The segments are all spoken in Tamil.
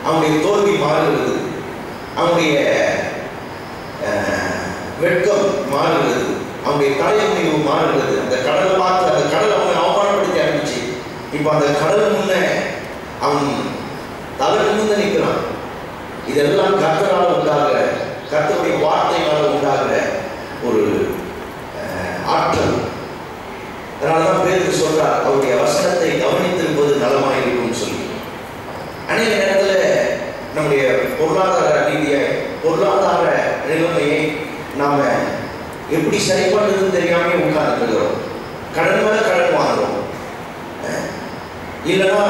அவனுடைய தோல்வி மாறுகிறது அவனுடைய அஹ், வெட்கம் மாறுகிறது அவனுடைய தலைமுறைவு மாறுகிறது அந்த கடலை பார்த்து அந்த கடல் அவனை அவமானப்படுத்தி ஆரம்பிச்சு இப்போ அந்த கடல் முன்ன அவன் தலை நிமிர்ந்து நிற்கிறான் இதெல்லாம் கர்த்தரால் உண்டாகிற கர்த்தருடைய வார்த்தையினால் உண்டாகிற ஒரு அஹ், ஆற்றல் அதனால தான் பேருக்கு சொல்றார் அவருடைய வசனத்தை கவனித்திருப்பது நலமாயிருக்கும்னு சொல்லி அநேக நேரத்தில் நம்முடைய பொருளாதார ரீதிய பொருளாதார நிலைமையை நாம எப்படி சரி பண்ணுறதுன்னு தெரியாம உட்கார்ந்துருக்கிறோம் கடன் மேல கடன் வாங்குறோம் அஹ், இல்லைன்னா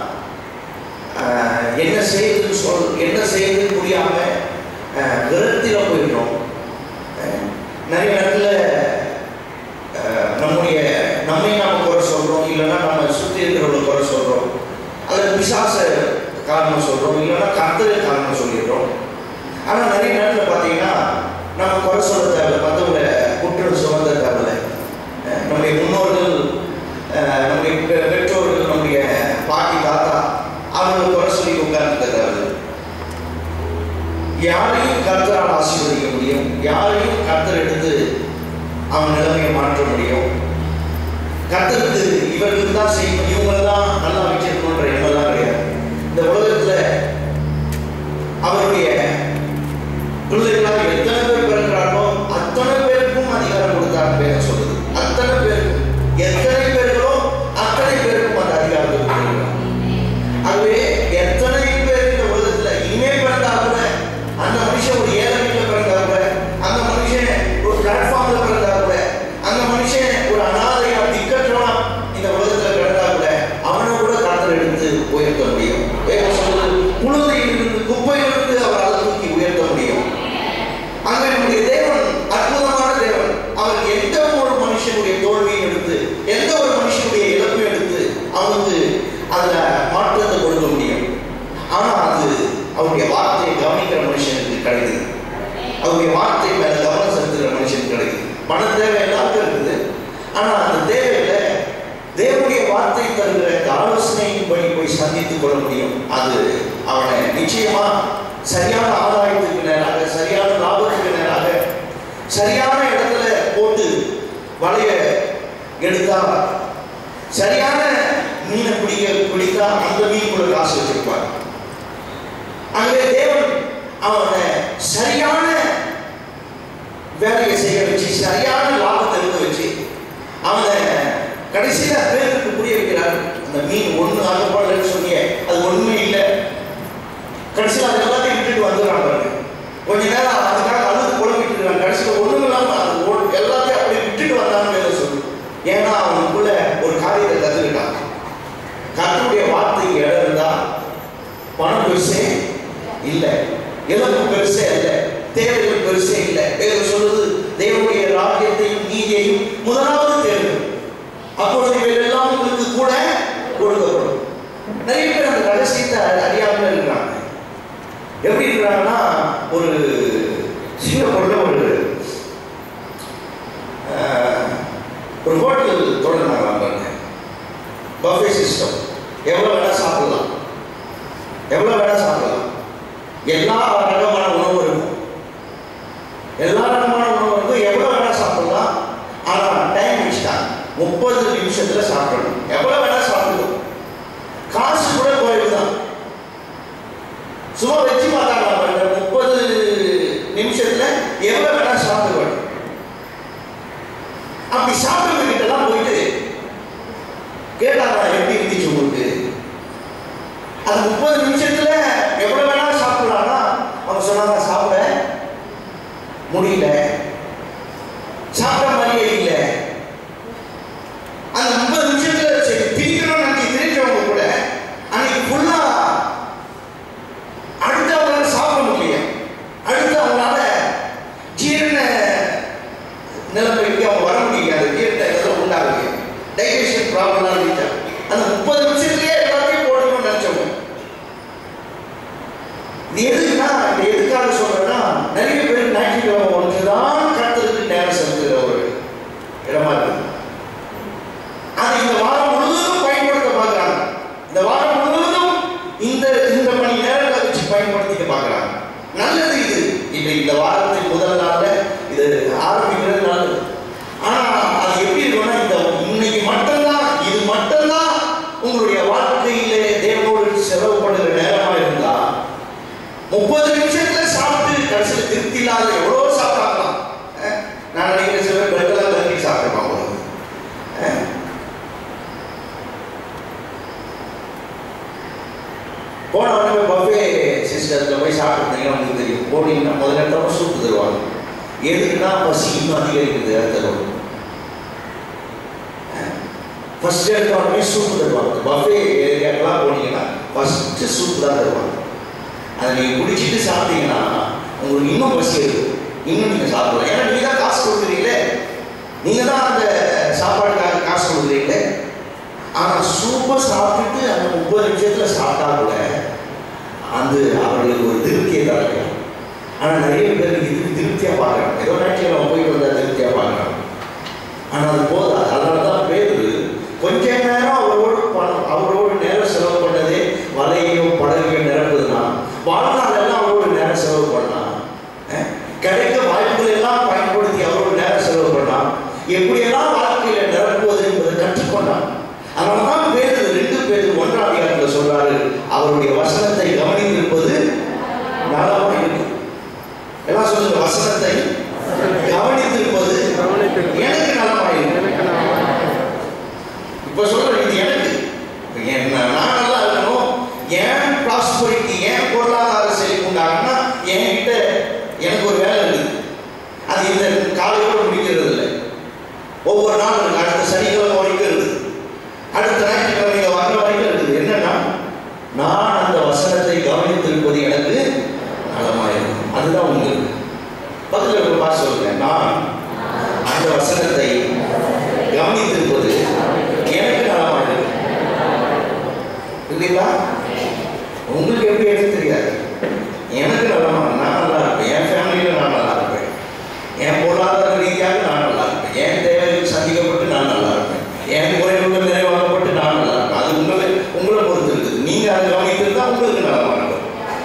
அஹ், என்ன செய்யுதுன்னு சொல் என்ன செய்யுதுன்னு புரியாம அஹ், விரக்தியில போயிடுறோம் அஹ், நிறைய நேரத்தில் அஹ், நம்முடைய நம்மை நாம குறை சொல்றோம் இல்லைன்னா நம்ம சுற்றி இருக்கிறவங்களை குறை சொல்றோம் அல்லது பிசாச காரணம் சொல்றோம் இல்லைன்னா கர்த்தரை காரணம் சொல்லிடுறோம் ஆனா நிறைய நேரத்தில் பார்த்தீங்கன்னா நம்ம குறை சொல்ல தேவையில்ல மற்றவங்களை குற்றம் சுமந்த தேவையில்ல அஹ், நம்முடைய முன்னோர்கள் அஹ், நம்முடைய பெ- பெற்றோர்கள் நம்முடைய பாட்டி தாத்தா அவங்களை குறை சொல்லி உட்கார்ந்து தேவையில்லை யாரையும் கர்த்தரால் ஆசீர்வதிக்க முடியும் யாரையும் கர்த்தர் எடுத்து அவன் நிலைமையை மாற்ற முடியும் கர்த்தருக்கு இவர்களுக்கு தான் செய்யணும் இவங்களை தான் நல்லா வச்சிருக்கணுன்ற எண்ணம்லாம் கிடையாது இந்த உலகத்துல அவருடைய பிள்ளைகளாக எத்தனை பேர் பிறக்கிறார்களோ அத்தனை பேருக்கும் அதிகாரம் கொடுத்தார் பேர சொல்லுது அத்தனை பேருக்கும் எத்தனை பேர்களோ அத்தனை பேருக்கும் அந்த அதிகாரத்தை கொடுக்கிறார் ஆகவே எத்தனை பேர் இந்த உலகத்துல இனிமே பிறந்தா கூட அந்த மனுஷன் ஒரு ஏழை வீட்டில் பிறந்தா கூட அந்த மனுஷன் ஒரு பிளாட்ஃபார்ம்ல பிறந்தா கூட அந்த மனுஷன் ஒரு அனாதையா திக்கற்றவனா இந்த உலகத்துல பிறந்தா கூட அவனை கூட காத்தல் எடுத்து உயர்த்த முடியும் வேகம் சொல்லுது புழுதியிலிருந்து குப்பையிலிருந்து அவரால் தூக்கி உயர்த்த முடியும் அங்கே நம்முடைய தேவன் அற்புதமான தேவன் அவர் எந்த ஒரு மனுஷனுடைய தோல்வியும் எடுத்து எந்த ஒரு மனுஷனுடைய இழப்பையும் எடுத்து அவனுக்கு அதுல மாற்றத்தை கொடுக்க முடியும் ஆனா அது அவருடைய வார்த்தையை கவனிக்கிற மனுஷனுக்கு கிடைக்குது அவருடைய வார்த்தை மேல கவனம் செலுத்துகிற மனுஷனுக்கு கிடைக்குது பண தேவை எல்லாருக்கும் இருக்குது ஆனா அந்த தேவையில தேவனுடைய வார்த்தை தருகிற இந்த ஆலோசனையின்படி போய் சந்தித்துக் கொள்ள முடியும் அது அவனை நிச்சயமா சரியான ஆதாயத்துக்கு நேராக சரியான லாபத்துக்கு நேராக சரியான இடத்துல போட்டு வலைய எடுத்தா சரியான மீனை பிடிக்க பிடித்தா அந்த மீன் கூட காசு வச்சிருப்பார் அங்கே தேவன் அவனை சரியான வேலையை செய்ய வச்சு சரியான லாபத்தை எடுக்க வச்சு அவனை கடைசியில பேருக்கு புரிய வைக்கிறார் அந்த மீன் ஒண்ணு ஆகப்படலன்னு சொன்னியே அது ஒண்ணுமே இல்லை கடைசியில் அது எல்லாத்தையும் விட்டுட்டு வந்துடுறான் பாருங்க கொஞ்ச நேரம் அதுக்காக அழுது குழம்பிட்டு இருக்கான் கடைசியில் ஒண்ணும் இல்லாம அது ஓ- எல்லாத்தையும் அப்படி விட்டுட்டு வந்தான்னு வேலை சொல்லு ஏன்னா அவனுக்குள்ள ஒரு காரியத்தை கத்துக்கிட்டான் கர்த்தருடைய வார்த்தைக்கு இடம் இருந்தா பணம் பெருசே இல்லை இழப்பு பெருசே இல்லை தேவைகள் பெருசே இல்லை வேறு சொல்லுது தேவனுடைய ராஜ்யத்தையும் நீதியையும் முதலாவது தேர்வு அப்பொழுது இவைகள் எல்லாம் உங்களுக்கு கூட கொடுக்கப்படும் நிறைய பேர் அந்த ரகசியத்தை அறியாமல் இருக்கிறாங்க எப்படி இருக்கிறாங்கன்னா ஒரு சிங்கப்பூர்ல ஒரு ஆஹ், ஒரு ஹோட்டல் தொடங்கினாங்க பாருங்க பஃபே சிஸ்டம் எவ்வளோ வேணா சாப்பிடலாம் எவ்வளோ வேணா சாப்பிடலாம் எல்லா ரகமான உணவும் இருக்கும் எல்லா ரகமான உணவு இருக்கும் எவ்வளோ வேணா சாப்பிடலாம் ஆனால் டைம் வச்சுட்டாங்க முப்பது நிமிஷத்துல சாப்பிடணும் எவ்வளோ வேணா சாப்பிடணும் காசு கூட குறைவு தான் சும்மா வச்சு பார்த்தாங்க பாருங்க முப்பது நிமிஷத்துல எவ்வளவு வேணா சாப்பிடுவாங்க அப்படி சாப்பிடுறவங்க கிட்ட எல்லாம் போயிட்டு கேட்டாங்க எப்படி இருந்துச்சு உங்களுக்கு அது முப்பது நிமிஷத்துல எவ்வளவு வேணா சாப்பிடலாம்னா அவங்க சொன்னாங்க சாப்பிட முடியல சாப்பிட்ட மாதிரியே இல்லை அந்த முப்பது நிமிஷத்துல சரி திரிக்கணும்னு நினைச்சு திரிக்கிறவங்க கூட அன்னைக்கு ஃபுல்லா அடுத்து அவங்களால சாப்பிட முடியும் அடுத்து அவங்களால ஜீரண நிலைமைக்கு அவங்க வர முடியும் அந்த ஜீரண இதெல்லாம் உண்டாகுது டைஜஷன் ப்ராப்ளம்லாம் இருந்துச்சு அந்த முப்பது நிமிஷத்துலயே எல்லாத்தையும் போடணும்னு நினைச்சவங்க இந்த வாரத்தின் முதல் நாள்ல இது ஆரம்பிக்கிறது நல்லது ஆனா அது எப்படி இருக்கும்னா இந்த இன்னைக்கு மட்டும்தான் இது மட்டும்தான் உங்களுடைய வாழ்க்கையிலே தேவனோடு செலவு பண்ணுற நேரமா இருந்தா முப்பது நிமிஷத்துல சாப்பிட்டு கடைசியில் திருப்தி இல்லாத எவ்வளோ சாப்பிடலாம் அஹ், நான் நினைக்கிறேன் சில பேர் பெட்டெல்லாம் தண்ணி சாப்பிடுவாங்க போல. அஹ். போன உடனே பஃபே சிஸ்டத்தில் போய் சாப்பிட்டுருந்தீங்கன்னா உங்களுக்கு தெரியும் போனீங்கன்னா முதல்ல இடத்துல சூப்பு தருவாங்க எதுக்குன்னா பசி இன்னும் அதிகரிக்குது இடத்துல ஃபர்ஸ்ட் எடுத்த உடனே சூப்பு தருவாங்க பஃபே ஏரியாக்கெல்லாம் போனீங்கன்னா ஃபர்ஸ்ட் சூப்பு தான் தருவாங்க அதை நீங்கள் குடிச்சிட்டு சாப்பிட்டீங்கன்னா உங்களுக்கு இன்னும் பசி இருக்கு இன்னும் நீங்கள் சாப்பிடலாம் ஏன்னா நீங்கள் தான் காசு கொடுக்குறீங்களே நீங்கள் தான் அந்த சாப்பாடுக்காக காசு கொடுக்குறீங்களே ஆனால் சூப்பர் சாப்பிட்டுட்டு அந்த முப்பது நிமிஷத்தில் சாப்பிட்டா கூட அது அவர்களுக்கு ஒரு திருப்தியை தரல ஆனால் நிறைய பேர் இது திருப்தியாக பார்க்குறாங்க ஏதோ நேரத்தில் நம்ம போயிட்டு வந்தால் திருப்தியாக பார்க்குறாங்க ஆனால் அது போதாது அதனால தான் பேர் கொஞ்ச நேரம் அவரோடு பணம் அவரோடு நேரம் செலவு பண்ணதே வலையோ படகையோ நிரப்புதுன்னா வாழ்நாளெல்லாம் அவரோடு நேரம் செலவு பண்ணா அஹ், கிடைக்க வாய்ப்புகளை எல்லாம் பயன்படுத்தி அவரோடு நேரம் செலவு பண்ணா எப்படியெல்லாம் வாழ்க்கையில நிரப்புவது என்பதை கற்றுக்கொண்டான் அதனால தான் பேர் ரெண்டு பேர் ஒன்றாம் அதிகாரத்தில் சொல்றாரு அவருடைய வசனத்தை கவனித்திருப்பது நலமா இருக்கு எல்லாம் சொல்லுங்க வசனத்தை கவனித்திருப்பது எனக்கு நலமா இருக்கு இப்ப சொல்றேன் இது எனக்கு என்ன நான் நல்லா இருக்கணும் ஏன் ப்ராஸ்பரிட்டி ஏன் பொருளாதார செழிப்பு உண்டாகனா என்கிட்ட எனக்கு ஒரு வேலை இருக்குது அது இந்த காலையோட முடிக்கிறது இல்லை ஒவ்வொரு நாளும் இருக்கு அடுத்த சனிக்கிழமை வரைக்கும் இருக்குது அடுத்த ஞாயிற்றுக்கிழமை வர வரைக்கும் இருக்குது என்னன்னா நான் அந்த வசனத்தை கவனித்திருப்பது எனக்கு நலமாயிருக்கும் அதுதான் உங்களுக்கு பக்கத்தில் இருக்கிற பாட்டு சொல்லுங்க நான் அந்த வசனத்தை கவனித்திருப்பது எனக்கு நலமாயிருக்கும் இல்லைங்களா உங்களுக்கு எப்படி எடுத்து தெரியாது எனக்கு நலமா நான் நல்லா இருப்பேன் என் ஃபேமிலியில் நான் நல்லா இருப்பேன் என் பொருளாதார ரீதியாக நான் நல்லா இருப்பேன் என் தேவைகள் சந்திக்கப்பட்டு நான் நல்லா இருப்பேன் என் குறைவுகள் நிறைவாகப்பட்டு நான் நல்லா இருப்பேன் அது உங்களை உங்களை பொறுத்து இருக்குது நீங்க அதை கவனித்திருந்தா உங்களுக்கு நலமா இருக்கும்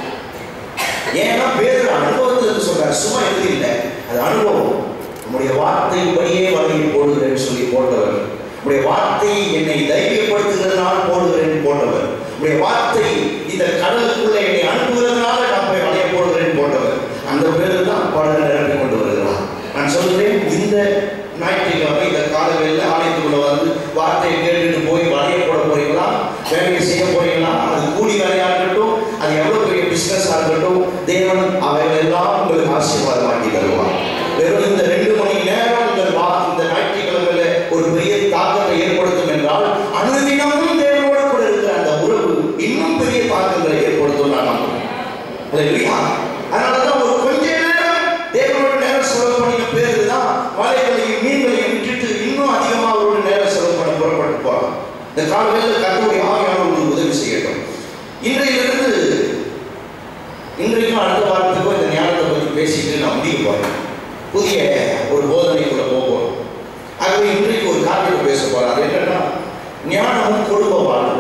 ஏன்னா பேர் அனுபவத்தில் சொல்றாரு சும்மா எழுதி இல்லை அது அனுபவம் நம்முடைய வார்த்தையின்படியே வலையை போடுகிறேன்னு சொல்லி போட்டவர் உடைய வார்த்தை என்னை தைரியப்படுத்துகிறதுனால போடுகிறேன் போட்டவர் உடைய வார்த்தை இந்த கடலுக்குள்ள என்னை அனுப்புகிறதுனால நான் போய் வலைய போடுகிறேன் போட்டவர் அந்த பேரு தான் படகு நிரப்பி கொண்டு வருகிறார் நான் சொல்கிறேன் இந்த ஞாயிற்றுக்கிழமை இந்த காலங்களில் ஆலயத்துக்குள்ள வந்து வார்த்தையை கேட்டுட்டு போய் வலைய போட போறீங்களா வேலையை செய்ய போறீங்களா அது கூலி வேலையாக இருக்கட்டும் அது எவ்வளவு பெரிய பிசினஸ் இருக்கட்டும் தேவன் அவைகள் எல்லாம் உங்களுக்கு ஆசீர்வாதம் வாங்கி தருவார் வெறும் இந்த ரெண்டு மணி நேரம் உங்கள் வா இந்த ஞாயிற்றுக்கிழமையில ஒரு பெரிய தாக்கத்தை ஏற்படுத்தும் என்றால் அனுதினமும் தேவனோட கூட இருக்கிற அந்த உறவு இன்னும் பெரிய தாக்கங்களை ஏற்படுத்தும் நான் நம்புறேன் அல்லேலூயா. அதனாலதான் ஒரு கொஞ்ச நேரம் தேவனோட நேரம் செலவு பண்ணின பேரு தான் வலைகளையும் மீன்களையும் விட்டுட்டு இன்னும் அதிகமா அவரோட நேரம் செலவு பண்ண புறப்பட்டு போகலாம் இந்த காலங்களில் கத்தோடைய ஆவியான உங்களுக்கு உதவி செய்யட்டும் இன்றையிலிருந்து இன்றைக்கும் அடுத்த வாரத்துக்கும் இந்த ஞானத்தை பற்றி பேசிட்டு நான் முடிக்க போறேன் புதிய ஒரு போதனைக்குள்ள போவோம் ஆகவே இன்றைக்கு ஒரு காரியத்தை பேச போறேன் அது என்னன்னா ஞானமும் குடும்ப வாழ்வு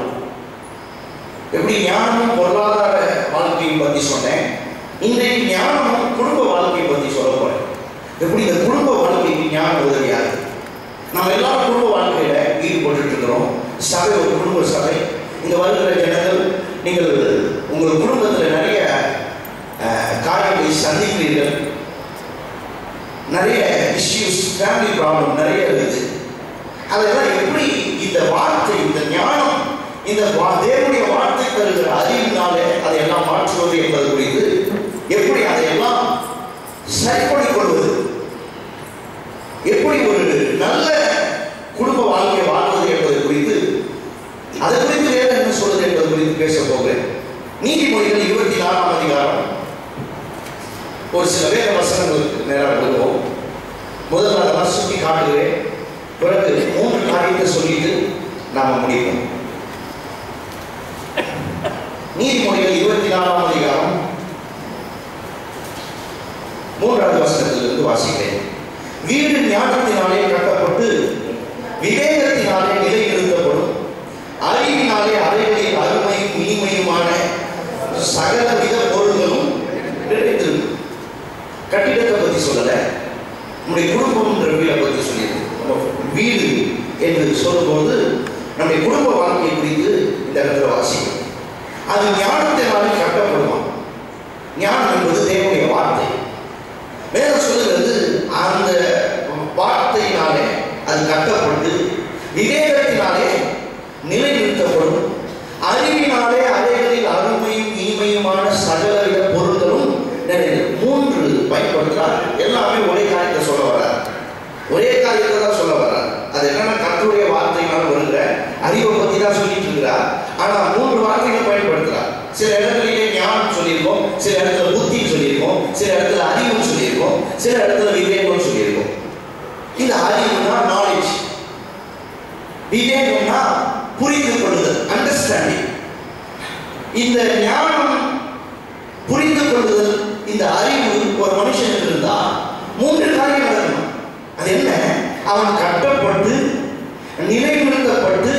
எப்படி ஞானமும் பொருளாதார வாழ்க்கையை பற்றி சொன்னேன் இன்றைக்கு ஞானமும் குடும்ப வாழ்க்கையை பற்றி சொல்ல போறேன் எப்படி இந்த குடும்ப வாழ்க்கைக்கு ஞானம் உதவியாது நம்ம எல்லாரும் குடும்ப வாழ்க்கையில ஈடுபட்டு இருக்கிறோம் சபை ஒரு குடும்ப சபை இங்க வருகிற ஜனங்கள் நீங்கள் உங்கள் குடும்பத்தில் நிறைய அஹ், காரியங்களை சந்திக்கிறீர்கள் நிறைய இஷ்யூஸ் ஃபேமிலி ப்ராப்ளம் நிறைய இருக்குது அதெல்லாம் எப்படி இந்த வார்த்தை இந்த ஞானம் இந்த வா- தேவனுடைய வார்த்தை தருகிற அறிவினாலே அதையெல்லாம் மாற்றுவது என்பது குறித்து எப்படி அதையெல்லாம் சரி பண்ணிக் கொள்வது எப்படி ஒரு நல்ல குடும்ப வாழ்க்கை வாழ்வது என்பது குறித்து அது குறித்து வேதம் என்ன சொல்வது என்பது குறித்து பேச போகிறேன் நீதிமொழிகள் இருபத்தி நாலாம் அதிகாரம் ஒரு சில வேத வசனங்களுக்கு நேரம் வருவோம் முதல்ல அதெல்லாம் சுட்டி காட்டுகிறேன் பிறகு மூன்று காரியத்தை சொல்லிட்டு நாம முடிப்போம் நீதிமொழிகள் இருபத்தி நாலாம் அதிகாரம் மூன்றாவது வசனத்திலிருந்து வாசிக்கிறேன் வீடு ஞானத்தினாலே கட்டப்பட்டு விவேகத்தினாலே நிலைநிறுத்தப்படும் அறிவினாலே அறைகளில் அருமையும் இனிமையுமான சகல வித பொருள்களும் நிறைந்திருக்கும் பற்றி சொல்லலை நம்முடைய குடும்பம்ன்ற வீடை பற்றி சொல்லியிருக்கு நம்ம வீடு என்று சொல்லும்போது நம்முடைய குடும்ப வாழ்க்கை குறித்து இந்த இடத்துல வாசிக்கும் அது ஞானத்தினாலே கட்டப்படுமா ஞானம் என்பது தேவனுடைய வார்த்தை வேதம் சொல்லுகிறது அந்த வார்த்தையினாலே அது கட்டப்பட்டு விவேகத்தினாலே நிலைநிறுத்தப்படும் அறிவினாலே அவைகளில் அருமையும் இனிமையுமான சகலவித பொருட்களும் நிறைந்தது மூன்று பயன்படுத்துறார் எல்லாமே ஒரே காரியத்தை சொல்ல வர்றார் ஒரே காரியத்தை தான் சொல்ல வர்றார் அது என்னன்னா கர்த்தருடைய வார்த்தையினால் வருகிற அறிவை பத்தி தான் சொல்லிட்டு இருக்கிறார் ஆனா மூன்று வார்த்தைகளை பயன்படுத்துறார் சில இடங்களிலே ஞானம் சொல்லியிருக்கோம் சில இடத்துல புத்தி சொல்லியிருக்கோம் சில இடத்துல அறிவு சொல்லியிருக்கோம் சில இடத்துல விவேகம் சொல்லியிருக்கோம் இந்த அறிவுனா நாலேஜ் விவேகம்னா புரிந்து கொள்ளுதல் அண்டர்ஸ்டாண்டிங் இந்த ஞானம் புரிந்து கொள்ளுதல் இந்த அறிவு ஒரு மனுஷனுக்கு இருந்தா மூன்று காரியம் நடக்கணும் அது என்ன அவன் கட்டப்பட்டு நிலைநிறுத்தப்பட்டு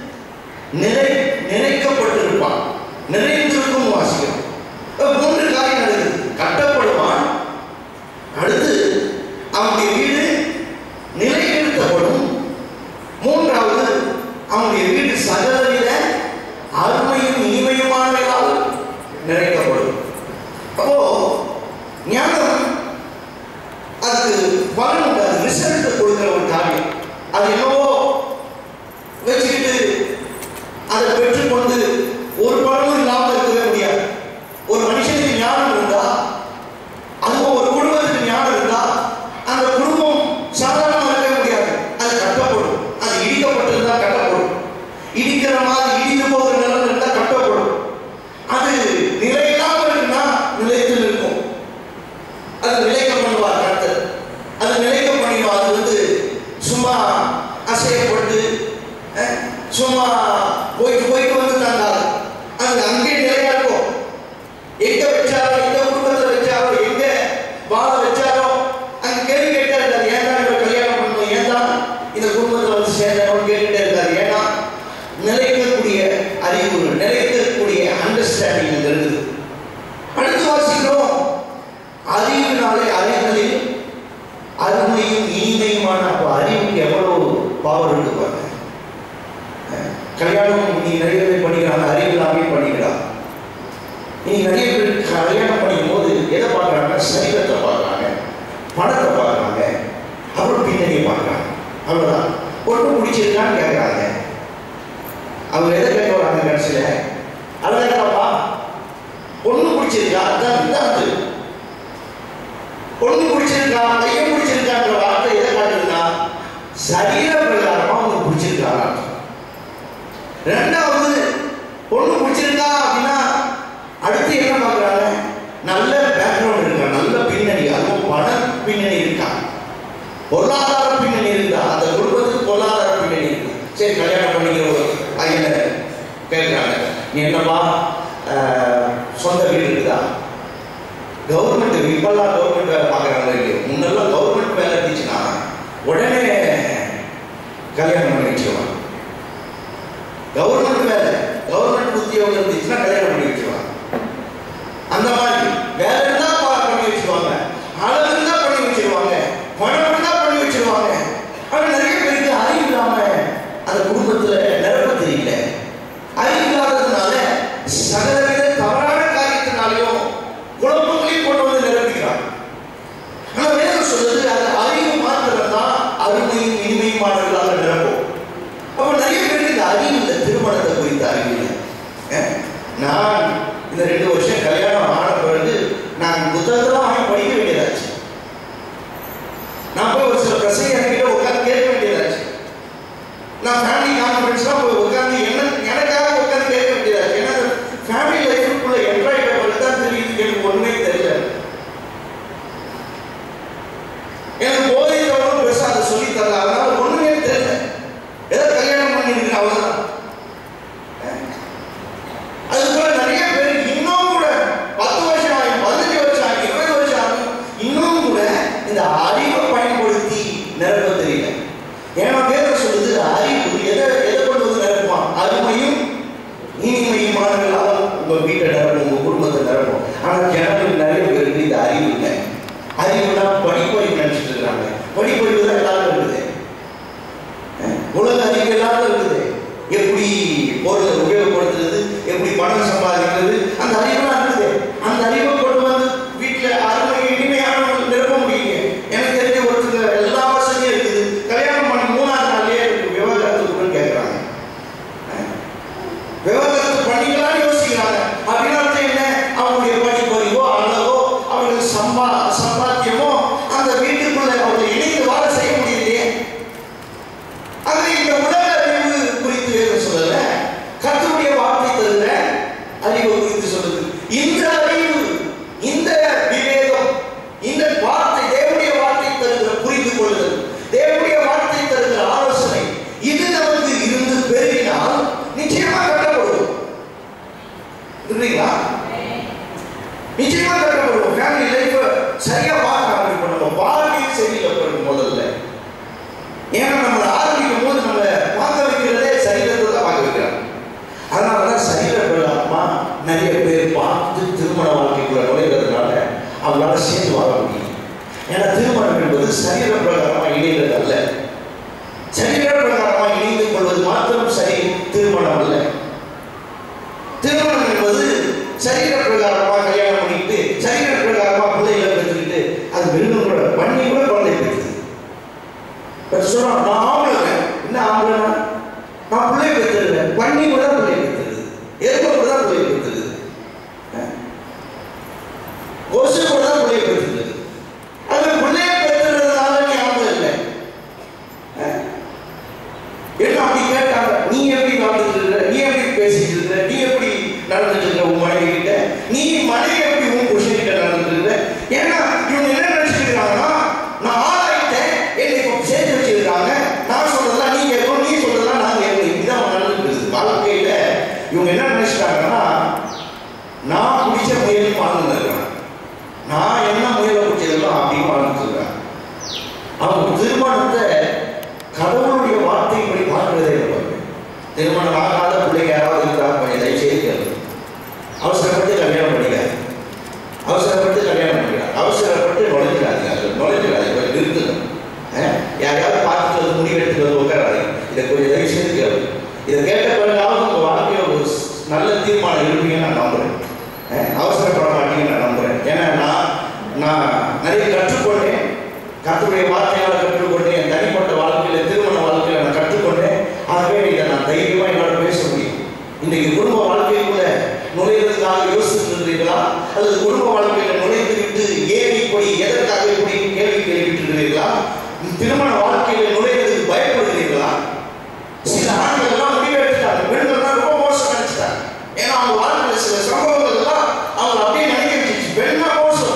நிறை நிறைக்கப்பட்டிருப்பான் நிறைந்திருக்கும் வாசிக்கிறோம் அப்ப மூன்று காரியம் நடக்குது கட்டப்படுவான் அடுத்து அவனுடைய வீடு நிலைநிறுத்தப்படும் மூன்றாவது அவனுடைய வீடு சகலவித அருமையும் இனிமையுமானதால் நிறைக்கப்படும் அப்போ ஞானம் அதுக்கு பலன் உண்டு அது ரிசல்ட் கொடுக்கிற ஒரு காரியம் அது என்னவோ வச்சுக்கிட்டு அதை பெற்றுக்கொண்டு ஒரு பலனும் இல்லாமல் இருக்கவே முடியாது ஒரு மனுஷனுக்கு ஞானம் இருந்தா அதுவும் ஒரு குடும்பத்துக்கு ஞானம் இருந்தா அந்த குடும்பம் சாதாரணமாக இருக்கவே முடியாது அது கட்டப்படும் அது இடிக்கப்பட்டிருந்தா கட்டப்படும் இடிக்கிற மாதிரி இடிந்து போகிற நிலம் இருந்தால் கட்டப்படும் அது நிலையில்லாமல் இருக்குன்னா நிலைத்து நிற்கும் அது நிலைக்க பண்ணுவார் கர்த்தர் அது நிலைக்க பண்ணிடும் அது வந்து சும்மா அசையப்பட்டு அஹ், சும்மா போயிட்டு போயிட்டு வந்து தாங்காது அது அங்கே நிலையா இருக்கும் எங்க வச்சாரோ எங்க குடும்பத்துல வச்சாரோ எங்க வாழ வச்சாரோ அங்க கேள்வி கேட்டே இருக்காரு ஏன்டா இவர் கல்யாணம் பண்ணணும் ஏன்டா இந்த குடும்பத்துல வந்து சேர்ந்தவன் கேட்டுட்டே இருக்காரு ஏன்னா நிலைக்கக்கூடிய அறிவு நிலைக்கக்கூடிய அண்டர்ஸ்டாண்டிங் இங்க இருக்குது அடுத்து வாசிக்கிறோம் அறிவினாலே அறிகளில் அருமையும் இனிமையுமான அப்போ அறிவுக்கு எவ்வளவு பவர் இருக்கு பாருங்க அஹ் கல்யாணம் நீ நிறைய பேர் பண்ணிக்கிறாங்க அறிவு இல்லாமே பண்ணிக்கிறான் நீ நிறைய பேர் கல்யாணம் பண்ணும் போது எதை பார்க்குறாங்க சரீரத்தை பார்க்குறாங்க பணத்தை பார்க்குறாங்க அப்புறம் பின்னணியை பார்க்குறாங்க அவ்வளோதான் பொண்ணு பிடிச்சிருக்கான்னு கேட்குறாங்க அவங்க எதை கேட்க வராங்க கடைசியில் அழகாப்பா பொண்ணு பிடிச்சிருக்கா அதான் இதான் அது பொண்ணு பிடிச்சிருக்கா பையன் பிடிச்சிருக்கான்ற வார்த்தை எதை காட்டுதுன்னா சரீர பிரகாரமா அவங்க பிடிச்சிருக்காங்க ரெண்டாவது பொண்ணு பிடிச்சிருக்கா அப்படின்னா அடுத்து என்ன பார்க்குறாங்க நல்ல பேக்ரவுண்ட் இருக்கா நல்ல பின்னணி அதுவும் பண பின்னணி இருக்கா பொருளாதார பின்னணி இருக்கா அந்த குடும்பத்துக்கு பொருளாதார பின்னணி இருக்கு சரி கல்யாணம் பண்ணிக்கிற ஒரு பையனை கேட்குறாங்க நீ என்னப்பா ஆஹ், சொந்த வீடு இருக்குதா கவர்மெண்ட் இப்பெல்லாம் கவர்மெண்ட் வேலை பார்க்குறாங்க இல்லையோ முன்னெல்லாம் கவர்மெண்ட் வேலை இருந்துச்சுன்னா உடனே கல்யாணம் பண்ணி வச்சிருவாங்க கவர்மெண்ட் வேலை கவர்மெண்ட் உத்தியோகம் இருந்துச்சுன்னா கல்யாணம் பண்ணி வச்சிருவாங்க அந்த மாதிரி வேலை இருந்தா பா- பண்ணி வச்சிருவாங்க அளவு இருந்தா பண்ணி வச்சிருவாங்க பணம் இருந்தா பண்ணி வச்சிருவாங்க ஆனா நிறைய பேருக்கு அறிவு இல்லாம அந்த குடும்பத்துல நிரப்ப தெரியல அறிவு இல்லாததுனால சகலவித தவறான காரியத்தினாலையும் குழப்பங்களையும் கொண்டு வந்து நிரப்பிக்கிறாங்க ஆனா வேதம் சொல்லுது அந்த அறிவு மாத்திரம் தான் அருமையும் இனிமையுமானவர்களாக நிரப்பும் அப்ப நிறைய பேருக்கு இந்த அறிவு இல்லை திருமணத்தை குறித்த அறிவு இல்லை அஹ், நான் இந்த ரெண்டு வருஷம் கல்யாணம் ஆன பிறகு நான் புத்தகத்தெல்லாம் வாங்கி படிக்க வேண்டியதாச்சு நான் போய் ஒரு சில பிரசங்க உட்காந்து கேட்க வேண்டியதாச்சு நான் ஃபேமிலி கான்ஃபரன்ஸ்லாம் போய் உட்காந்து என்ன எனக்காக உட்காந்து கேட்க வேண்டியதாச்சு ஏன்னா ஃபேமிலி லைஃபுக்குள்ள என்ட்ராய் பண்ணுறது தான் தெரியுது எனக்கு ஒன்றுமே தெரியல எனக்கு போதித்தவரும் பெருசாக அதை சொல்லி தரல அதனால ஒன்றுமே தெரியல ஏதோ கல்யாணம் பண்ணிருக்கேன் அவ்வளோதான் அது போல நிறைய பேர் இன்னும் கூட பணம் சம்பாதிக்கிறது அந்த அறிவுலாம் இருக்குது அந்த அறிவை கொண்டு வந்து வீட்டில் அருமை இனிமையான நிரப்ப முடியுங்க எனக்கு தெரிஞ்ச ஒருத்தர் எல்லா வசதியும் இருக்குது கல்யாணம் பண்ணி மூணாவது நாள்லயே விவாகரத்துக்கு கேட்குறாங்க விவாகரத்து பண்ணிக்கலாம்னு யோசிக்கிறாங்க அப்படின்னு அர்த்தம் என்ன அவங்களுடைய படிப்பறிவோ அழகோ அவங்களுக்கு சம்பா சம்பாத்தியமோ அந்த வீட்டுக்குள்ள அவர்கள் இணைந்து வாழ செய்ய முடியலையே அது இந்த உலக அறிவு குறித்து வேறு சொல்லல கர்த்தருடைய வார்த்தை தருகிற அறிவு குறித்து சொல்லுது இந்த அறிவு இந்த விவேகம் இந்த வார்த்தை தேவனுடைய வார்த்தை தருகிற புரிந்து கொள்ளுதல் தேவனுடைய வார்த்தை தருகிற ஆலோசனை இது நமக்கு இருந்து பெருகினால் நிச்சயமா கட்டப்படும் இல்லைங்களா நிச்சயமா கட்டப்படும் ஃபேமிலி லைஃப் சரியா பார்க்க ஆரம்பிப்போம் நம்ம வாழ்க்கையை சரியில்லை பாருங்க முதல்ல ஏன்னா நம்மளை ஆரம்பிக்கும் போது நம்மளை பார்க்க வைக்கிறதே சரீரத்தை தான் பார்க்க வைக்கிறாங்க அதனால தான் சரீர பிரகாரமா நிறைய பேர் பார்த்து திருமண வாழ்க்கைக்குள்ள நுழைகிறதுனால அவங்களால சேர்ந்து வாழ முடியும் ஏன்னா திருமணம் என்பது சரீர பிரகாரமா இணைகிறது அல்ல சரீர பிரகாரமா இணைந்து கொள்வது மாத்திரம் சரி திருமணம் அல்ல திருமணம் என்பது சரீர பிரகாரமா கல்யாணம் பண்ணிட்டு சரீர பிரகாரமா பிள்ளைகளை பெற்றுக்கிட்டு அது மிருகம் கூட பண்ணி கூட குழந்தை பெற்றுது பட் சொல்றான் நான் ஆம்பளை என்ன ஆம்பளை நான் பிள்ளை பெற்றுருக்கேன் பண்ணி கூட பிள்ளை பெற்றுருது எருமை கூட தான் பிள்ளை பெற்றுருது கொசு கூட தான் பிள்ளை பெற்றுருது அது பிள்ளைய பெற்றுறதுனால நீ ஆம்பளை இல்லை அஹ். என்ன அப்படி கேட்டாங்க நீ எப்படி வாழ்ந்துட்டு இருக்க நீ எப்படி பேசிட்டு இருக்க நீ எப்படி நடந்துட்டு இருக்க உன் மனைவி கிட்ட நீ மனைவி எப்படி உன் புருஷன் கிட்ட நடந்துட்டு இருக்க ஏன்னா இவங்க என்ன நினைச்சிருக்காங்கன்னா நான் ஆளாயிட்டேன் என்னை இப்போ சேர்த்து வச்சிருக்காங்க நான் சொல்றதெல்லாம் நீ கேட்கணும் நீ சொல்றதெல்லாம் நான் கேட்கணும் இதுதான் நடந்துட்டு இருக்குது வாழ்க்கையில இவங்க என்ன நினைச்சிட்டாங்கன்னா நான் பிடிச்ச முயல் வாழ்ந்து இருக்கிறேன் நான் என்ன முயலை பிடிச்சதெல்லாம் அப்படின்னு வாழ்ந்துட்டு இருக்கிறேன் அவங்க திருமணத்தை கடவுளுடைய வார்த்தைப்படி பார்க்கிறதே இல்லை திருமணம் ஆகாத பிள்ளைங்க யாராவது இருக்கா கொஞ்சம் தயவுசெய்து கேளுங்க அவசரப்பட்டு கல்யாணம் பண்ணிக்காது அவசரப்பட்டு கல்யாணம் பண்ணிக்காது அவசரப்பட்டு நுழைஞ்சிடாதீங்க அதில் நுழைஞ்சிடாதீங்க கொஞ்சம் நிறுத்துங்க அஹ், யாரையாவது பார்த்துட்டு வந்து முடிவெடுத்துட்டு வந்து உட்காராதீங்க இதை கொஞ்சம் தயவுசெய்து கேளுங்க இதை கேட்ட பிறகாவது உங்கள் வாழ்க்கையில் ஒரு ஸ்- நல்ல தீர்மானம் இருப்பீங்கன்னு நான் நம்புறேன் அஹ், அவசரப்பட மாட்டீங்கன்னு நான் நம்புறேன் ஏன்னா நான் நான் நிறைய கற்றுக்கொண்டேன் கர்த்தருடைய வார்த்தையால் கற்றுக்கொண்டேன் என் தனிப்பட்ட வாழ்க்கையில திருமண வாழ்க்கையில நான் கற்றுக்கொண்டேன் ஆகவே இதை நான் தைரியமா என்னால பேச முடியும் இன்னைக்கு குடும்ப வாழ்க்கைக்குள்ள நுழைவதற்காக யோசிச்சுட்டு இருக்கிறீர்களா அல்லது குடும்ப வாழ்க்கையில நுழைந்து விட்டு ஏன் இப்படி எதற்காக இப்படி கேள்வி கேள்விட்டு இருக்கிறீர்களா திருமண வாழ்க்கையில நுழைவதற்கு பயப்படுகிறீர்களா சில ஆண்கள் எல்லாம் முடிவு எடுத்துட்டாங்க பெண்கள்லாம் ரொம்ப மோசம் நினைச்சிட்டாங்க ஏன்னா அவங்க வாழ்க்கையில சில சம்பவங்கள் எல்லாம் அவங்க அப்படியே நினைக்க வச்சிருச்சு பெண்ணா மோசம்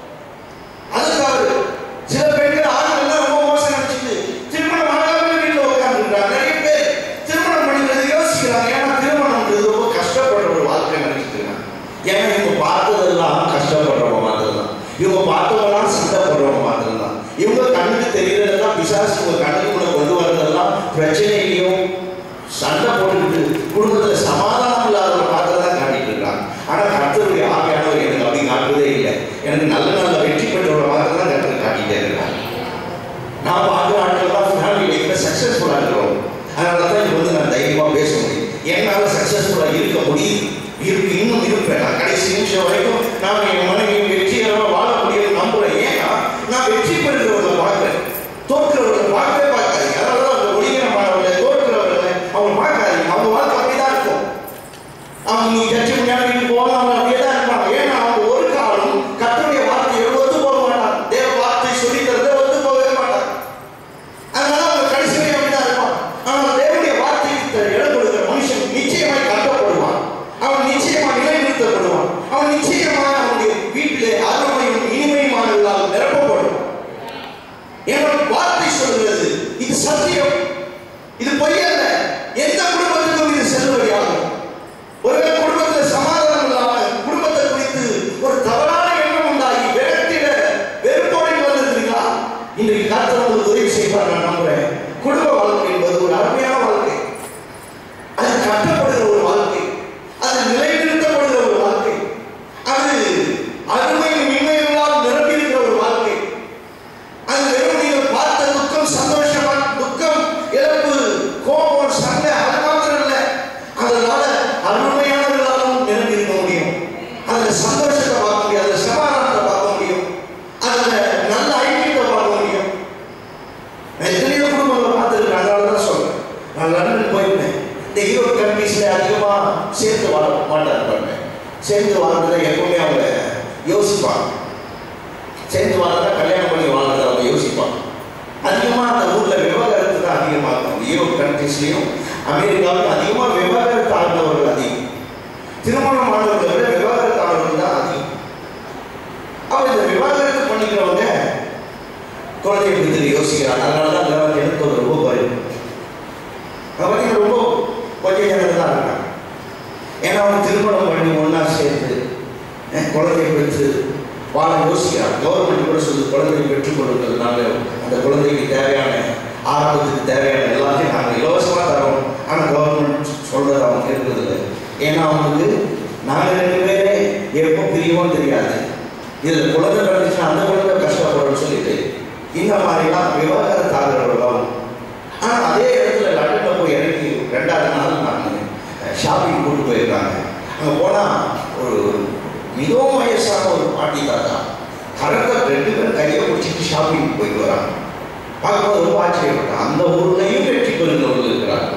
அதுக்காக சில பெண்கள் ஆண்கள் ரொம்ப மோசம் நினைச்சிட்டு திருமணம் ஆகாம வீட்டில் உட்கார்ந்துருக்காங்க நிறைய பேர் திருமணம் பண்ணிக்கிறது யோசிக்கிறாங்க ஏன்னா திருமணம்ன்றது ரொம்ப கஷ்டப்படுற ஒரு வாழ்க்கை நினைச்சிட்டு இருக்காங்க ஏன்னா இவங்க பார்த்ததெல்லாம் கஷ்டப்படுறவங்க மாதிரி தான் இவங்க பார்த்தவங்கலாம் சண்டைப்படுறவங்க மாதிரி தான் இவங்க கண்ணுக்கு தெரியறதெல்லாம் பிசாசு உங்க கண்ணுக்குள்ள கொண்டு வரதெல்லாம் பிரச்சனையிலையும் சண்டை போட்டுக்கிட்டு குடும்பத்துல சமாதானம் இல்லாதவங்க பார்த்து தான் காட்டிட்டு இருக்காங்க ஆனா கர்த்தருடைய ஆவியானவர் எனக்கு அப்படி காட்டுவதே இல்லை எனக்கு நல்ல நல்ல வெற்றி பெற்றவரை பார்த்து தான் கர்த்தர் காட்டிட்டே இருக்காங்க நான் பார்க்குற ஆட்கள்லாம் ஃபேமிலி லைஃப்ல சக்ஸஸ்ஃபுல்லாக இருக்கிறோம் அதனால தான் இது வந்து நான் தைரியமாக பேச முடியும் என்னால் சக்ஸஸ்ஃபுல்லாக இருக்க முடியும் இருக்கு இன்னும் இருப்பேன் நான் கடைசி நிமிஷம் வரைக்கும் நான் என் மனைவி வெற்றிகரமாக வாழ முடியும் நம்புறேன் ஏன்னா நான் வெற்றி பெறுகிறவர்களை பார்க்குறேன் தோற்கிறவர்களை பார்க்கவே பார்க்காதீங்க அதனால தான் அவங்க ஒளிகரமானவர்களை தோற்கிறவர்களை அவங்க பார்க்காதீங்க அவங்க வாழ்க்கை அப்படிதான் இருக்கும் அவங்க நீ கட்சி முன்னாடி வீட்டுக்கு போகலாம் அவங்க அப்படியே தான் இருப்பாங்க ஏன்னா அவங்க ஒரு காலம் கர்த்தருடைய வார்த்தையை ஒத்து போக மாட்டாங்க தேவ வார்த்தை சொல்லி தரதை ஒத்து போகவே மாட்டாங்க அதனால அவங்க கடைசி வரை அப்படிதான் இருப்பான் ஆனால் தேவனுடைய வார்த்தைக்கு இடம் கொடுக்கிற மனுஷன் நிச்சயமாய் கட்டப்படுவான் அவன் நிச்சயமா நிலைநிறுத்தப்படுவான் அவன் நிச்சயமாக அவனுடைய வீட்டிலே அருமையும் இனிமையுமானவர்களால் நிரப்பப்படும் ஏன்னா வார்த்தை சொல்கிறது இது சத்தியம் இது பொய்யல்ல எந்த குடும்பத்துக்கும் இது செல்லுபடியாகும் ஒருவேளை குடும்பத்தில் சமாதானம் இல்லாம குடும்பத்தை குறித்து ஒரு தவறான எண்ணம் உண்டாகி வேகத்தில வெறுப்போடு வந்திருக்கீங்களா இன்றைக்கு கர்த்தர் உங்களுக்கு உதவி செய்வார் நான் நம்புறேன் குடும்ப வாழ்க்கை என்பது ஒரு அருமையான வாழ்க்கை அது கட்டப்படுகிற ஒரு வாழ்க்கை அது நிலைநிறுத்தப்படுகிற ஒரு வாழ்க்கை அது அருமையும் இன்மையினால் நிரம்பி இருக்கிற ஒரு வாழ்க்கை அது வெறும் நீங்கள் பார்த்த துக்கம் சந்தோஷமா துக்கம் இழப்பு கோ சேர்ந்து வாழ்றதை எப்பவுமே அவங்க யோசிப்பாங்க சேர்ந்து வாழ்றதா கல்யாணம் பண்ணி வாழ்றதை அவங்க யோசிப்பாங்க அதிகமாக அந்த ஊரில் விவாகரத்து தான் அதிகமாக இருக்கும் யூரோப் கண்ட்ரீஸ்லையும் அமெரிக்காவிலும் அதிகமாக விவாகரத்து ஆனவர்கள் அதிகம் திருமணம் ஆனவர்களை விட விவாகரத்து ஆனவர்கள் தான் அதிகம் அப்ப இந்த விவாகரத்து பண்ணிக்கிறவங்க குழந்தைய பற்றி யோசிக்கிறாங்க அதனால தான் அந்த எனக்கு ரொம்ப குறைவு அவங்க ரொம்ப கொஞ்சம் ஜனங்கள் தான் இருக்காங்க ஏன்னா அவங்க திருமணம் பண்ணி ஒன்றா சேர்ந்து அஹ், குழந்தையை பெற்று வாழ யோசிக்கிறாங்க கவர்மெண்ட் கூட சொல்லி குழந்தையை பெற்றுக் கொடுங்கள் நாங்கள் அந்த குழந்தைக்கு தேவையான ஆரம்பத்துக்கு தேவையான எல்லாத்தையும் நாங்கள் இலவசமாக தரோம் ஆனால் கவர்மெண்ட் சொல்றது அவங்க கேட்கறது இல்லை ஏன்னா அவங்களுக்கு நாங்கள் ரெண்டு பேரே எப்போ பிரிவோம் தெரியாது இதில் குழந்தை பிறந்துச்சுன்னா அந்த குழந்தை கஷ்டப்படும்னு சொல்லிட்டு இந்த மாதிரிலாம் விவாகரத்து ஆகிறவர்களும் ஆனால் அதே இடத்துல லண்டனில் போய் இறங்கி ரெண்டாவது நாள் நான் ஷாப்பிங் கூட்டு போயிருக்காங்க அங்கே போனால் ஒரு மிகவும் வயசான ஒரு பாட்டி தாத்தா கரெக்டாக ரெண்டு பேரும் கையை பிடிச்சிட்டு ஷாப்பிங் போயிட்டு வராங்க பார்க்கும்போது ரொம்ப ஆச்சரியப்பட்டேன் அந்த ஊர்லேயும் வெற்றி பெறுகிறவர்கள் இருக்கிறாங்க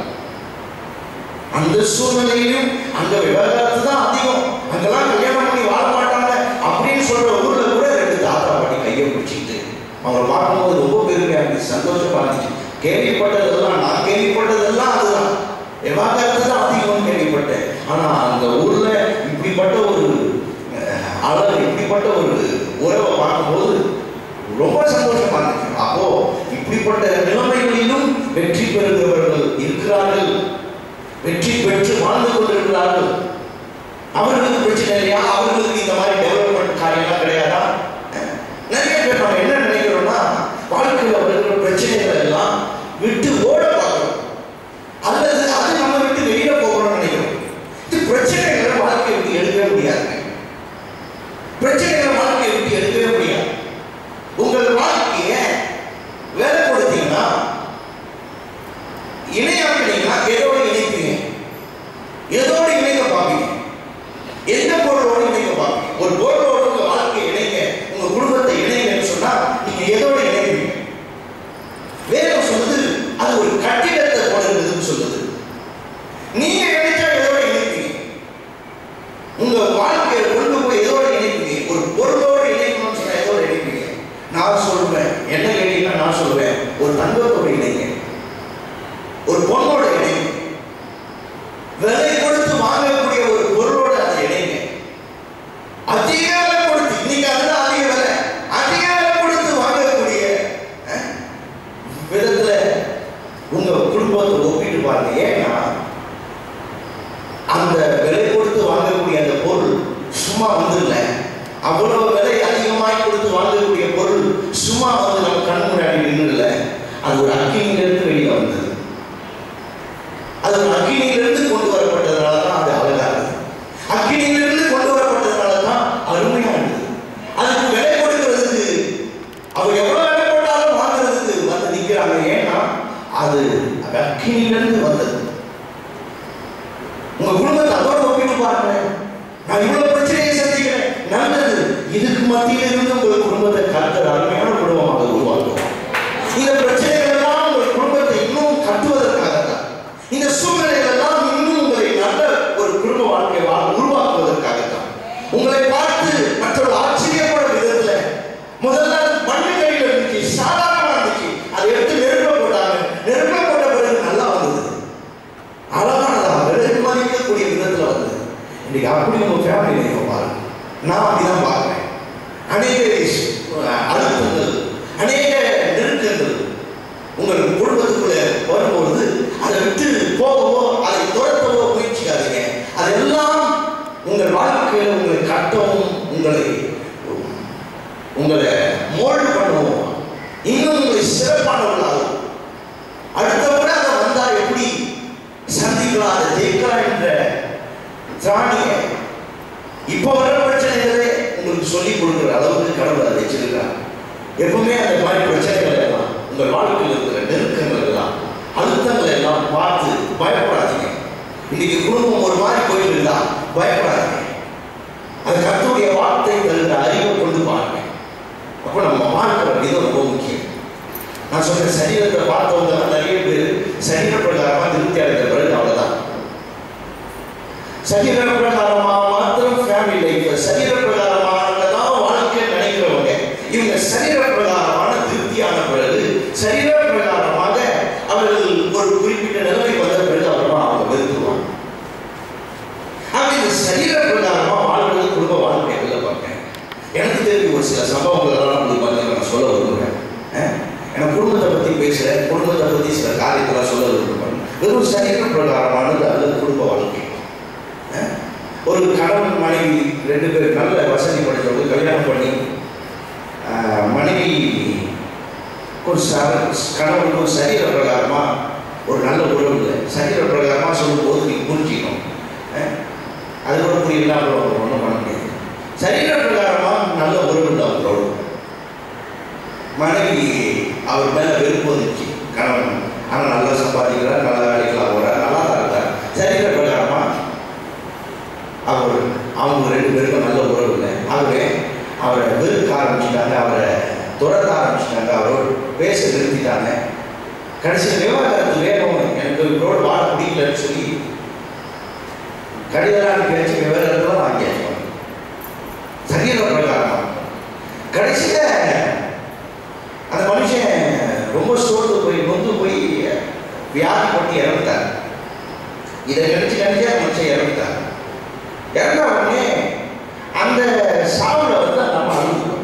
அந்த சூழ்நிலையிலும் அங்க விவாகரத்து தான் அதிகம் அங்கெல்லாம் கல்யாணம் பண்ணி வாழ மாட்டாங்க அப்படின்னு சொல்ற ஊர்ல கூட ரெண்டு தாத்தா பாட்டி கையை பிடிச்சிக்கிட்டு அவங்களை பார்க்கும்போது ரொம்ப பெருமையா இருந்துச்சு சந்தோஷமா இருந்துச்சு கேள்விப்பட்டதெல்லாம் நான் கேள்விப்பட்டதெல்லாம் அதுதான் விவாகரத்து தான் அதிகம் கேள்விப்பட்டேன் ஆனா அந்த ஊர்ல இப்படிப்பட்ட ஒரு அஹ், அளவு இப்படிப்பட்ட ஒரு உறவை பார்க்கும்போது ரொம்ப சந்தோஷமா இருந்துச்சு அப்போ இப்படிப்பட்ட நிலைமைகளிலும் வெற்றி பெறுகிறவர்கள் இருக்கிறார்கள் வெற்றி பெற்று வாழ்ந்து கொண்டிருக்கிறார்கள் அவர்களுக்கு பிரச்சனை இல்லையா அவர்களுக்கு இந்த மாதிரி டெவலப்மெண்ட் காரியம்லாம் கிடையாதா அஹ், நிறைய பேர் நம்ம என்ன நினைக்கிறோம்னா வாழ்க்கையில் வருகிற பிரச்சனைகள் எல்லாம் விட்டு ஓட பார்க்கிறோம் அல்லது அது நம்ம விட்டு வெளியில போகணும்னு நினைக்கிறோம் இது பிரச்சனைகளை வாழ்க்கையை விட்டு எடுக்கவே முடியாது பிரச்சனைகளை வாழ்க்கையை விட்டு எடுக்கவே முடியாது உங்கள் வாழ்க்கையை வேலை கொடுத்தீங்கன்னா இணையாக்கினீங்கன்னா எதோட இணைப்பீங்க எதோட இணைக்க பார்ப்பீங்க எந்த பொருளோட இணைக்க பார்ப்பீங்க ஒரு பொருளோட உங்க வாழ்க்கையை இணைங்க உங்க குடும்பத்தை இணைங்கன்னு சொன்னா நீங்க எதோட இணைப்பீங்க வேதம் சொல்லுது அது ஒரு கட்டிடத்தை போல இருக்குதுன்னு சொல்லுது நீங்க இணைச்சா எதோட இணைப்பீங்க உங்க வாழ்க்கையை கொண்டு போய் எதோட இணைப்பீங்க ஒரு பொருளோட இணைக்கணும்னு சொன்னா எதோட இணைப்பீங்க நான் சொல்லுவேன் என்ன கேட்டீங்கன்னா நான் சொல்லுவேன் ஒரு தங்கத்தோட இணைங்க ஒரு பொண்ணோட இணைங்க விலை கொடுத்து வாங்கக்கூடிய ஒரு பொருளோட அதை இணைங்க அதிக விலை கொடுத்து இன்னைக்கு அதுதான் அதிக விலை அதிக விலை கொடுத்து வாங்கக்கூடிய அஹ், விதத்துல உங்க குடும்பத்தை ஒப்பிட்டு பாருங்க ஏன்னா அந்த விலை கொடுத்து வாங்கக்கூடிய அந்த பொருள் சும்மா வந்துடல அவ்வளவு விலை அதிகமாய் கொடுத்து வாங்கக்கூடிய பொருள் சும்மா வந்து நம்ம கண் முன்னாடி நின்றுல அது ஒரு அக்கினியிலிருந்து வெளியே வந்தது அது ஒரு அக்கினியிலிருந்து கொண்டு வரப்பட்டதுனால தான் அது அழகா இருந்தது அக்கினியிலிருந்து கொண்டு வரப்பட்டதுனால தான் அருமையா இருந்தது அதுக்கு விலை கொடுக்கிறதுக்கு அவர் எவ்வளவு விலை போட்டாலும் வாங்குறதுக்கு வந்து நிக்கிறாங்க ஏன்னா அது அக்கினியிலிருந்து வந்தது உங்க குடும்பத்தை அதோட ஒப்பிட்டு பாருங்க நான் இவ்வளவு பிரச்சனையை சந்திக்கிறேன் நல்லது இதுக்கு மத்தியில இருந்து உங்கள் குடும்பத்தை கருத்தர் அருமையான குடும்பமாக உருவாக்கும் இந்த பிரச்சனைகள் எல்லாம் உங்கள் குடும்பத்தை இன்னும் கட்டுவதற்காகத்தான் இந்த சூழ்நிலைகள் எல்லாம் இன்னும் உங்களை நல்ல ஒரு குடும்ப வாழ்க்கை வாழ உருவாக்குவதற்காகத்தான் உங்களை பார்த்து மற்றவர்கள் ஆச்சரியப்படும் விதத்துல முதல்ல அது மண்ணுக்கடியில் இருந்துச்சு சாதாரணமா இருந்துச்சு அதை எடுத்து நெருப்ப போட்டாங்க நெருப்ப போட்ட பிறகு நல்லா வந்தது அழகானதா விலை மதிக்கக்கூடிய விதத்துல வந்தது இன்னைக்கு அப்படி உங்க ஃபேமிலி நீங்க பாருங்க நான் அப்படிதான் பார்க்கிறேன் அநேக இஸ்- அழுத்தங்கள் அநேக நெருக்கங்கள் உங்கள் குடும்பத்துக்குள்ள வரும்பொழுது அதை விட்டு போகவோ அதை துரத்தவோ முயற்சிக்காதீங்க அதெல்லாம் உங்கள் வாழ்க்கையில் உங்களை கட்டவும் உங்களை உங்களை மோல்டு பண்ணவும் இன்னும் உங்களை சிறப்பானவர்களாகும் அடுத்த முறை அதை வந்தா எப்படி சந்திக்கலாம் அதை ஜெயிக்கலாம் என்ற திராணியை இப்போ வர பிரச்சனைகளே உங்களுக்கு சொல்லி கொடுக்குற அளவுக்கு கடவுள் அதை வச்சிருக்கிறார் எப்பவுமே அந்த மாதிரி பிரச்சனைகள் எல்லாம் உங்கள் வாழ்க்கையில் இருக்கிற நெருக்கங்கள் எல்லாம் அழுத்தங்கள் எல்லாம் பார்த்து பயப்படாதீங்க இன்னைக்கு குடும்பம் ஒரு மாதிரி போயிட்டு இருந்தா பயப்படாதீங்க அது கர்த்தருடைய வார்த்தை தருகிற அறிவை கொண்டு பாருங்க அப்போ நம்ம பார்க்கிற விதம் ரொம்ப முக்கியம் நான் சொன்ன சரீரத்தை பார்த்தவங்க நிறைய பேர் சரீர பிரகாரமா திருப்தி அடைந்த பிறகு அவ்வளவுதான் சரீர பிரகாரமா மாத்திரம் சரீர பிரகாரமானது அல்லது குடும்ப வாழ்க்கை அஹ், ஒரு கணவன் மனைவி ரெண்டு பேர் நல்ல வசதி படைத்தவங்க கல்யாணம் பண்ணி அஹ், மனைவி ஒரு ச- கணவனுக்கு ஒரு சரீர பிரகாரமா ஒரு நல்ல உறவு இல்லை சரீர பிரகாரமா சொல்லும்போது நீங்க புரிஞ்சிக்கணும் அஹ், அது கூட புரியல அப்புறம் ஒன்றும் பண்ண முடியாது சரீர பிரகாரமா நல்ல உறவு இல்லை அவங்களோட மனைவி அவர் மேல வெறுப்பு வந்துச்சு கணவன் ஆனால் நல்லா சம்பாதிக்கிறார் நல்லா வேலைக்கெல்லாம் போறார் நல்லா தான் இருக்கார் சரீர பிரகாரமா அவர் அவங்க ரெண்டு பேருக்கும் நல்ல உறவு இல்லை ஆகவே அவரை வெறுக்க ஆரம்பிச்சிட்டாங்க அவரை துரத்த ஆரம்பிச்சிட்டாங்க அவரோடு பேச நிறுத்திட்டாங்க கடைசியில் விவாகரத்து வேணும் எனக்கு இவரோடு வாழ பிடிக்கலன்னு சொல்லி கடிதம் பேச்சு விவகாரத்தெல்லாம் வாங்கியாச்சு சரீர பிரகாரமா கடைசியில அந்த மனுஷன் ரொம்ப சோர்ந்து போய் நொந்து போய் வியாதிப்பட்டு இறந்துட்டார் இதை நினைச்சு நினைச்சு அந்த மனுஷன் இறந்துட்டார் இறந்த உடனே அந்த சாவுல வந்து அந்த அம்மா அழுதுப்பாங்க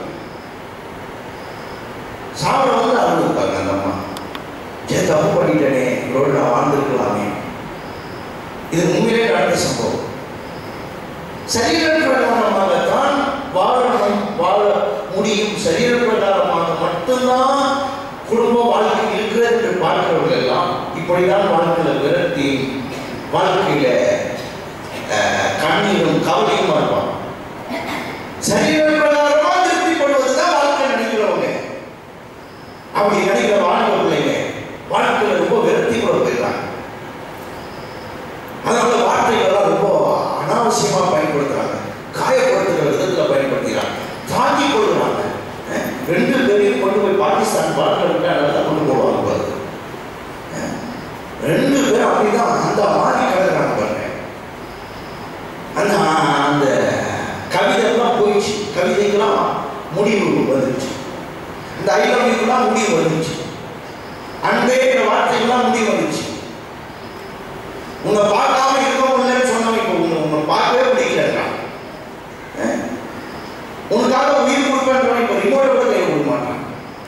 சாவுல வந்து அழுதுப்பாங்க அந்த அம்மா ஏன் தப்பு பண்ணிட்டேனே இவரோடு நான் வாழ்ந்துருக்கலாமே இது உண்மையிலே நடந்த சம்பவம் சரீர பிரகாரமாகத்தான் வாழணும் வாழ முடியும் சரீர பிரகாரமாக மட்டும்தான் குடும்ப வாழ்க்கை இருக்கிறது என்று பார்க்கிறவர்கள் எல்லாம் இப்படிதான் வாழ்க்கையில விரக்தி வாழ்க்கையில அஹ், கண்ணீரும் கவலையுமா இருப்பான் சரீர பிரகாரமா திருப்தி கொள்வதுதான் வாழ்க்கை நினைக்கிறவங்க அப்படி நினைக்கிற வாழ்க்கை பிள்ளைங்க வாழ்க்கையில ரொம்ப விரக்தி கூட போயிடுறாங்க அதனால வார்த்தைகள்லாம் ரொம்ப அனாவசியமா பயன்படுத்துறாங்க காயப்படுத்துகிற விதத்துல பயன்படுத்துகிறாங்க தாக்கி கொள்ளுறாங்க அஹ், ரெண்டு பேரையும் கொண்டு போய் பாகிஸ்தான் பாட்டில் விட்டு அதை கொண்டு போடுவாங்க பாருங்க அஹ், ரெண்டு பேரும் அப்படிதான் அந்த மாதிரி கிடக்குறாங்க பாருங்க அந்த அந்த கவிதைலாம் போயிடுச்சு கவிதைக்கெல்லாம் முடிவு வந்துருச்சு இந்த ஐலவியெல்லாம் முடிவு வந்துச்சு அன்பேங்கிற வார்த்தைக்கெல்லாம் முடிவு வந்துச்சு உன்னை பார்க்காம இருக்க முடியலன்னு சொன்னவன் இப்போ உன்னை உன்னை பார்க்கவே பிடிக்கலன்றான் அஹ்? உனக்காக உயிர் கொடுப்பேன்றவன் இப்போ ரிமோட் கூட கை கொடுக்க மாட்டான்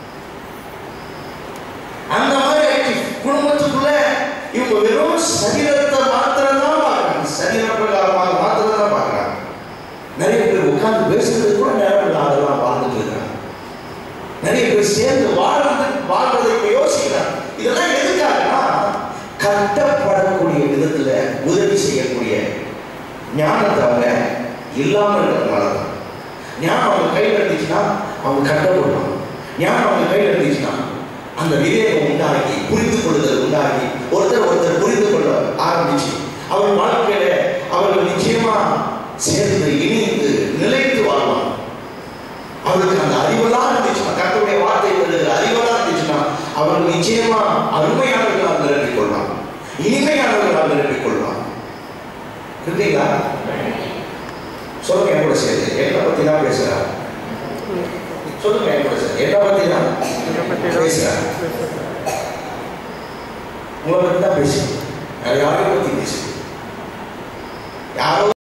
அந்த மாதிரி ஆயிடுச்சு. குடும்பத்துக்குள்ள இவங்க வெறும் சரீரத்தை மாத்திரம் தான் பார்க்கறாங்க சரீர பிரகாரமாக மாத்திரம் தான் பார்க்கறாங்க நிறைய பேர் உட்கார்ந்து பேசுறது கூட நேரம் இல்லாதெல்லாம் வாழ்ந்துட்டு இருக்காங்க நிறைய பேர் சேர்ந்து வாழ்றது வாழ்றதை இப்ப யோசிக்கிறாங்க இதெல்லாம் எதுக்காகனா கட்டப்படக்கூடிய விதத்துல உதவி செய்யக்கூடிய ஞானத்தை அவங்க இல்லாம இருக்கிறதுனால தான் ஞானம் அவங்க கையில் இருந்துச்சுன்னா அவங்க கட்டப்படுவாங்க ஞானம் அவங்க கையில் இருந்துச்சுன்னா அந்த விவேகம் உண்டாகி புரிந்து கொள்ளுதல் உண்டாகி ஒருத்தர் ஒருத்தர் புரிந்து கொள்ள ஆரம்பிச்சு அவர் வாழ்க்கையில அவர்கள் நிச்சயமா சேர்ந்து இணைந்து நிலைத்து வாழ்வாங்க அவருக்கு அந்த அறிவெல்லாம் இருந்துச்சுன்னா கர்த்தருடைய வார்த்தை வருகிற அறிவெல்லாம் இருந்துச்சுன்னா அவர்கள் நிச்சயமா அருமையானவர்களாக நிரப்பிக் கொள்ளலாம் இனிமையானவர்களாக நிரப்பிக் கொள்ளலாம் இருக்கீங்களா சொல்லுங்க என் கூட சேர்ந்து என்னை பத்தி தான் பேசுறா சொல்லுங்க என் கூட சேர்ந்து என்னை பத்தி தான் பேசுறா உங்களை பத்தி தான் பேசுறேன் வேற யாரையும் பத்தி பேசுறேன் யாரோ